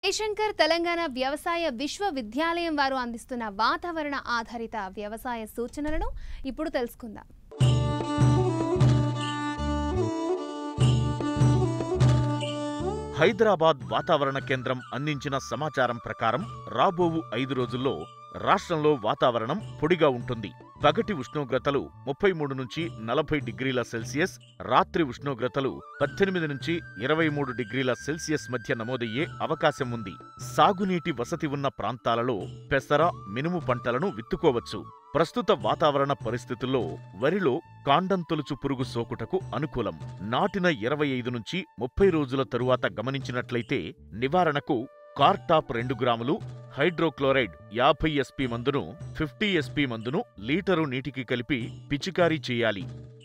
జయశంకర్ తెలంగాణ వ్యవసాయ విశ్వవిద్యాలయం వారు అందిస్తున్న వాతావరణ ఆధారిత వ్యవసాయ సూచనలను ఇప్పుడు తెలుసుకుందాం హైదరాబాద్ వాతావరణ కేంద్రం అందించిన సమాచారం ప్రకారం రాబోవు ఐదు రోజుల్లో రాష్ట్రంలో వాతావరణం పొడిగా ఉంటుంది పగటి ఉష్ణోగ్రతలు ముప్పై మూడు నుంచి నలభై డిగ్రీల సెల్సియస్ రాత్రి ఉష్ణోగ్రతలు పద్దెనిమిది నుంచి ఇరవై మూడు డిగ్రీల సెల్సియస్ మధ్య నమోదయ్యే అవకాశం ఉంది సాగునీటి వసతి ఉన్న ప్రాంతాలలో పెసర మినుము పంటలను విత్తుకోవచ్చు ప్రస్తుత వాతావరణ పరిస్థితుల్లో వరిలో కాండం తొలుచు పురుగు సోకుటకు అనుకూలం నాటిన ఇరవై ఐదు నుంచి ముప్పై రోజుల తరువాత గమనించినట్లయితే నివారణకు కార్టాప్ రెండు గ్రాములు హైడ్రోక్లోరైడ్ యాభై ఎస్పీ మందును ఫిఫ్టీ ఎస్పీ మందును లీటరు నీటికి కలిపి పిచికారీ చేయాలి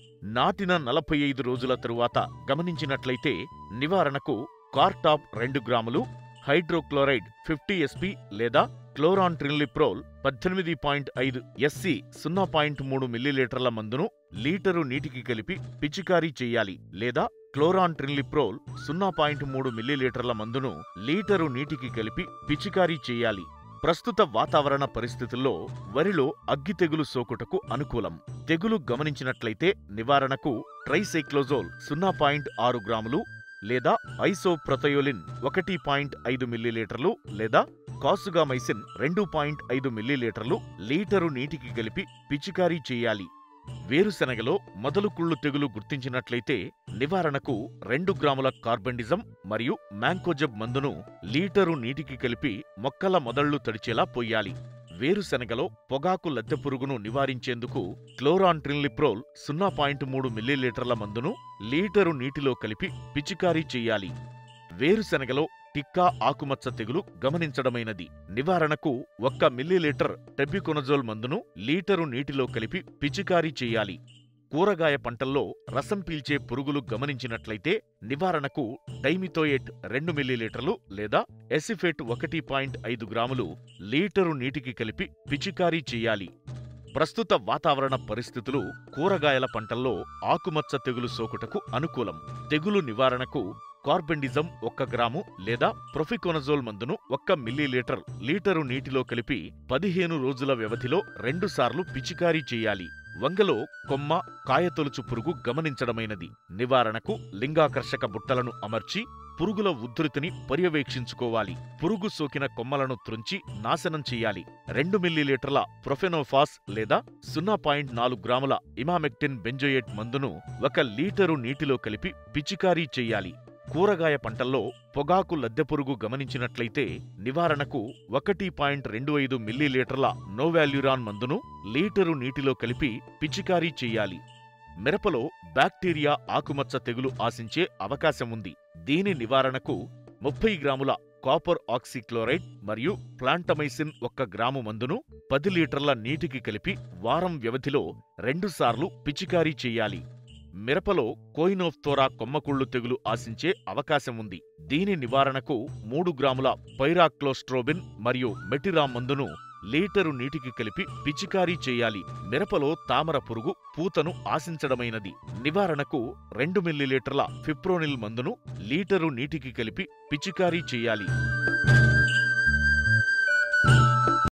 నాటిన నలభై ఐదు రోజుల తరువాత గమనించినట్లయితే నివారణకు కార్టాప్ రెండు గ్రాములు హైడ్రోక్లోరైడ్ ఫిఫ్టీ ఎస్పీ లేదా క్లోరాన్ ట్రిన్లిప్రోల్ పద్దెనిమిది పాయింట్ ఐదు ఎస్సి సున్నా పాయింట్ మూడు మిల్లీలీటర్ల మందును లీటరు నీటికి కలిపి పిచికారీ చేయాలి లేదా క్లోరాన్ ట్రిన్లిప్రోల్ సున్నా పాయింట్ మూడు మిల్లీలీటర్ల మందును లీటరు నీటికి కలిపి పిచికారీ చేయాలి ప్రస్తుత వాతావరణ పరిస్థితుల్లో వరిలో అగ్గి తెగులు సోకుటకు అనుకూలం తెగులు గమనించినట్లయితే నివారణకు ట్రైసైక్లోజోల్ సున్నా పాయింట్ ఆరు గ్రాములు లేదా ఐసోప్రొతయోలిన్ ఒకటి పాయింట్ ఐదు మిల్లీలీటర్లు లేదా కాసుగామైసిన్ రెండు పాయింట్ ఐదు మిల్లీలీటర్లు లీటరు నీటికి కలిపి పిచికారీ చేయాలి వేరుశెనగలో మొదలు కుళ్ళు తెగులు గుర్తించినట్లయితే నివారణకు రెండు గ్రాముల కార్బెండిజం మరియు మ్యాంకోజబ్ మందును లీటరు నీటికి కలిపి మొక్కల మొదళ్లు తడిచేలా పోయాలి వేరుశెనగలో పొగాకు లద్దె పురుగును నివారించేందుకు క్లోరాన్ ట్రిన్లిప్రోల్ సున్నా పాయింట్ మూడు మిల్లీలీటర్ల మందును లీటరు నీటిలో కలిపి పిచికారీ చెయ్యాలి వేరుశెనగలో టిక్కా ఆకుమచ్చ తెగులు గమనించడమైనది నివారణకు ఒక్క మిల్లీలీటర్ టెబికొనజోల్ మందును లీటరు నీటిలో కలిపి పిచికారీ చేయాలి కూరగాయ పంటల్లో రసం పీల్చే పురుగులు గమనించినట్లయితే నివారణకు డైమిథోయేట్ రెండు మిల్లీలీటర్లు లేదా ఎసిఫేట్ ఒకటి పాయింట్ ఐదు గ్రాములు లీటరు నీటికి కలిపి పిచికారీ చేయాలి ప్రస్తుత వాతావరణ పరిస్థితులు కూరగాయల పంటల్లో ఆకుమచ్చ తెగులు సోకుటకు అనుకూలం తెగులు నివారణకు కార్బెండిజం ఒక్క గ్రాము లేదా ప్రొఫికోనజోల్ మందును ఒక్క మిల్లీలీటర్ లీటరు నీటిలో కలిపి పదిహేను రోజుల వ్యవధిలో రెండుసార్లు పిచికారీ చేయాలి వంగలో కొమ్మ కాయతొలుచు పురుగు గమనించడమైనది నివారణకు లింగాకర్షక బుట్టలను అమర్చి పురుగుల ఉధృతిని పర్యవేక్షించుకోవాలి పురుగు సోకిన కొమ్మలను త్రుంచి నాశనం చేయాలి రెండు మిల్లీలీటర్ల ప్రొఫెనోఫాస్ లేదా సున్నా పాయింట్ నాలుగు గ్రాముల ఇమామెక్టిన్ బెంజోయేట్ మందును ఒక లీటరు నీటిలో కలిపి పిచికారీ చేయాలి కూరగాయ పంటల్లో పొగాకు లద్దె పురుగు గమనించినట్లయితే నివారణకు ఒకటి పాయింట్ రెండు ఐదు మిల్లీలీటర్ల నోవాల్యురాన్ మందును లీటరు నీటిలో కలిపి పిచికారీ చేయాలి మిరపలో బ్యాక్టీరియా ఆకుమచ్చ తెగులు ఆశించే అవకాశం ఉంది దీని నివారణకు ముప్పై గ్రాముల కాపర్ ఆక్సిక్లోరైడ్ మరియు ప్లాంటమైసిన్ ఒక్క గ్రాము మందును పది లీటర్ల నీటికి కలిపి వారం వ్యవధిలో రెండుసార్లు పిచికారీ చేయాలి మిరపలో కోయినోఫ్తోరా కొమ్మకుళ్ళు తెగులు ఆశించే అవకాశం ఉంది దీని నివారణకు మూడు గ్రాముల పైరాక్లోస్ట్రోబిన్ మరియు మెటిరా మందును లీటరు నీటికి కలిపి పిచికారీ చేయాలి మిరపలో తామర పురుగు పూతను ఆశించడమైనది నివారణకు రెండు మిల్లీలీటర్ల ఫిప్రోనిల్ మందును లీటరు నీటికి కలిపి పిచికారీ చేయాలి